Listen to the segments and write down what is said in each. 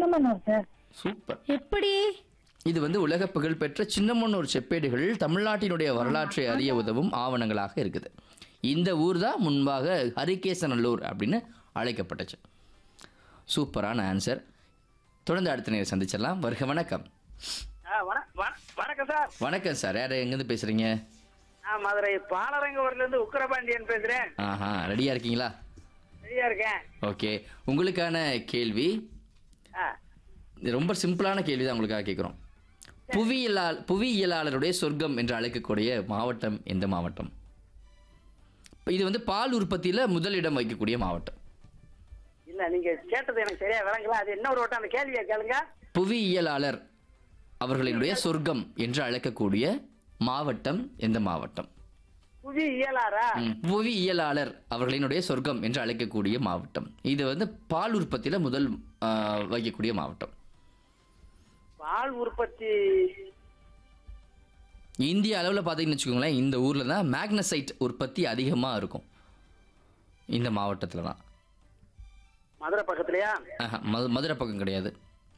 Chinnamanur sir super எப்படி இது வந்து உலக புகழ்பெற்ற சின்னமொன்னூர் செப்பேடுகள் தமிழ்நாட்டினுடைய வரலாற்றை அறிய உதவும் ஆவணங்களாக இருக்குது இந்த ஊர் தான் முன்பாக ஹரிகேசநல்லூர் அப்படின்னு அழைக்கப்பட்டுச்சு சூப்பரான ஆன்சர் தொடர்ந்து அடுத்த நேரம் சந்திச்சிடலாம் வருக வணக்கம் ஆ, வண- வண- வணக்கம் சார் வணக்கம் சார் யார் எங்கேருந்து பேசுகிறீங்க நான் மதுரை பாலரங்கூர்ல இருந்து உக்கரபாண்டியன் பேசுறேன் ஆஹா ரெடியாக இருக்கீங்களா சரியா இருக்கேன் ஓகே உங்களுக்கான கேள்வி ஆ, இது ரொம்ப சிம்பிளான கேள்வி தான் உங்களுக்காக கேட்குறோம் புவியியலால் புவியியலாளருடைய சொர்க்கம் என்று அழைக்கக்கூடிய மாவட்டம் எந்த மாவட்டம் இப்ப இது வந்து பால் உற்பத்தியில் முதலிடம் வைக்கக்கூடிய மாவட்டம் இல்ல நீங்க கேட்டது எனக்கு சரியா விளங்கல அது என்ன ஒரு வட்டம் அந்த கேள்வியை கேளுங்க புவியியலாளர் அவர்களினுடைய சொர்க்கம் என்று அழைக்கக்கூடிய மாவட்டம் எந்த மாவட்டம் புவி இயலாரா ம், புவியியலாளர் அவர்களினுடைய சொர்க்கம் என்று அழைக்கக்கூடிய மாவட்டம் இது வந்து பால் உற்பத்தியில் முதல் ஆ, வைக்கக்கூடிய மாவட்டம் பால் உற்பத்தி இந்திய அளவில் பார்த்தீங்கன்னு வச்சுக்கோங்களேன் இந்த ஊரில் தான் மேக்னசைட் உற்பத்தி அதிகமாக இருக்கும் இந்த மாவட்டத்தில் தான் மதுரை பக்கத்துலயா ஆஹா, மது மதுரை பக்கம் கிடையாது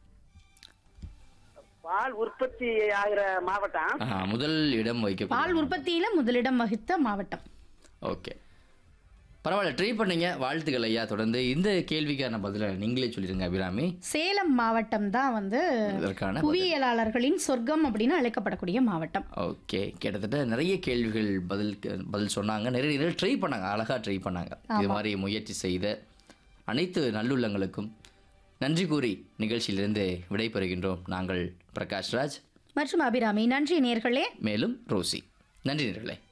பால் உற்பத்தி ஆகிற மாவட்டம் ஆஹா, முதல் இடம் வைக்க பால் உற்பத்தியில முதலிடம் வகித்த மாவட்டம் ஓகே பரவாயில்ல ட்ரை பண்ணீங்க வாழ்த்துக்கள் ஐயா தொடர்ந்து இந்த கேள்விக்கான பதிலை நீங்களே சொல்லிடுங்க அபிராமி சேலம் மாவட்டம் தான் வந்து இதற்கான பதில். புவியியலாளர்களின் சொர்க்கம் அப்படின்னு அழைக்கப்படக்கூடிய மாவட்டம் ஓகே கிட்டத்தட்ட நிறைய கேள்விகள் பதில் பதில் சொன்னாங்க நிறைய நிறைய ட்ரை பண்ணாங்க அழகாக ட்ரை பண்ணாங்க இது மாதிரி முயற்சி செய்த அனைத்து நல்லுள்ளங்களுக்கும் நன்றி கூறி நிகழ்ச்சியிலிருந்து விடைபெறுகின்றோம் நாங்கள் பிரகாஷ்ராஜ் மற்றும் அபிராமி நன்றி நேர்களே மேலும் ரோசி நன்றி நேர்களே